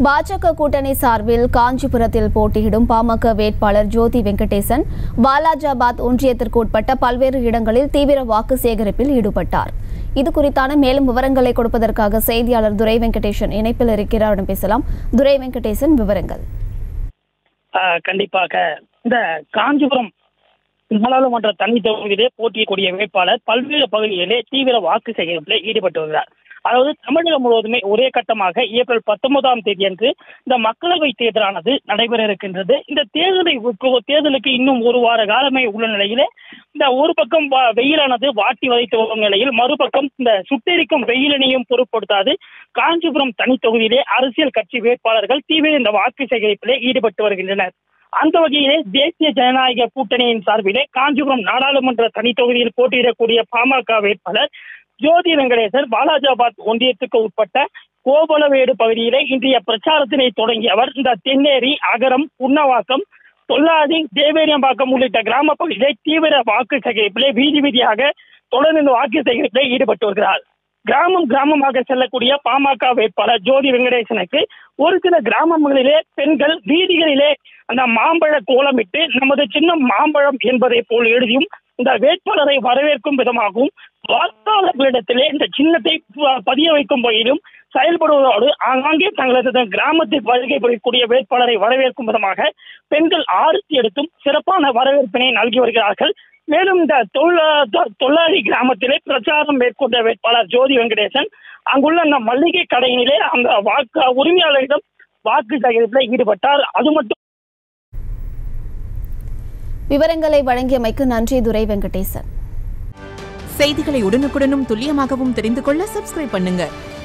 பாஜக கூட்டணி சார்பில் காஞ்சிபுரத்தில் போட்டியிடும் பாமக வேட்பாளர் ஜோதி வெங்கடேசன் வாலாஜாபாத் ஒன்றியத்திற்கு உட்பட்ட பல்வேறு இடங்களில் தீவிர வாக்கு சேகரிப்பில் ஈடுபட்டார் இது குறித்தான மேலும் விவரங்களை கொடுப்பதற்காக செய்தியாளர் துரை வெங்கடேசன் இணைப்பில் இருக்கிறார் அவரிடம் பேசலாம் துரை வெங்கடேசன் விவரங்கள் ஆஹ் கண்டிப்பாக இந்த காஞ்சிபுரம் நாடாளுமன்ற தனி தொகுதியிலே போட்டியக்கூடிய வேட்பாளர் பல்வேறு பகுதிகளிலே தீவிர வாக்கு சேகரிப்பில் ஈடுபட்டு வருகிறார் அதாவது தமிழகம் முழுவதுமே ஒரே கட்டமாக ஏப்ரல் பத்தொன்பதாம் தேதி அன்று இந்த மக்களவை தேர்தலானது நடைபெற இருக்கின்றது இந்த தேர்தலை தேர்தலுக்கு இன்னும் ஒரு வார காலமே உள்ள நிலையிலே இந்த ஒரு பக்கம் வா- வெயிலானது வாட்டி வதைத்து வரும் நிலையில் மறுபக்கம் இந்த சுட்டெரிக்கும் வெயிலினையும் பொருட்படுத்தாது காஞ்சிபுரம் தனி தொகுதியிலே அரசியல் கட்சி வேட்பாளர்கள் தீவிர இந்த வாக்கு சேகரிப்பிலே ஈடுபட்டு வருகின்றனர் அந்த வகையிலே தேசிய ஜனநாயக கூட்டணியின் சார்பிலே காஞ்சிபுரம் நாடாளுமன்ற தனி தொகுதியில் போட்டியிடக்கூடிய பாமக வேட்பாளர் ஜோதி வெங்கடேசன் பாலாஜாபாத் ஒன்றியத்துக்கு உட்பட்ட கோபலவேடு பகுதியிலே இன்றைய பிரச்சாரத்தினை தொடங்கிய அவர் இந்த தென்னேரி அகரம் புன்னவாக்கம் தொல்லாதி தேவேரியம்பாக்கம் உள்ளிட்ட கிராம பகுதியிலே தீவிர வாக்கு சேகரிப்பிலே வீதி வீதியாக தொடர்ந்து இந்த வாக்கு சேகரிப்பிலே ஈடுபட்டு வருகிறார் கிராமம் கிராமமாக செல்லக்கூடிய பாமக வேட்பாளர் ஜோதி வெங்கடேசனுக்கு ஒரு சில கிராமங்களிலே பெண்கள் வீதிகளிலே அந்த மாம்பழ கோலமிட்டு நமது சின்னம் மாம்பழம் என்பதை போல் எழுதியும் இந்த வேட்பாளரை வரவேற்கும் விதமாகவும் வாக்காளர்களிடத்திலே இந்த சின்னத்தை ப- பதிய வைக்கும் வகையிலும் செயல்படுவதோடு ஆங்காங்கே தங்களது கிராமத்தில் வருகை புரியக்கூடிய வேட்பாளரை வரவேற்கும் விதமாக பெண்கள் ஆரத்தி எடுத்தும் சிறப்பான வரவேற்பினை நல்கி வருகிறார்கள் மேலும் இந்த தொழிலா- தொ- தொள்ளாரி கிராமத்திலே பிரச்சாரம் மேற்கொண்ட வேட்பாளர் ஜோதி வெங்கடேசன் அங்குள்ள அந்த மளிகை கடையினிலே அந்த வாக்கு உரிமையாளரிடம் வாக்கு சேகரிப்பில் ஈடுபட்டார் அது மட்டும் விவரங்களை வழங்கியமைக்கு நன்றி துரை வெங்கடேசன் செய்திகளை உடனுக்குடனும் துல்லியமாகவும் தெரிந்து கொள்ள சப்ஸ்கிரைப் பண்ணுங்க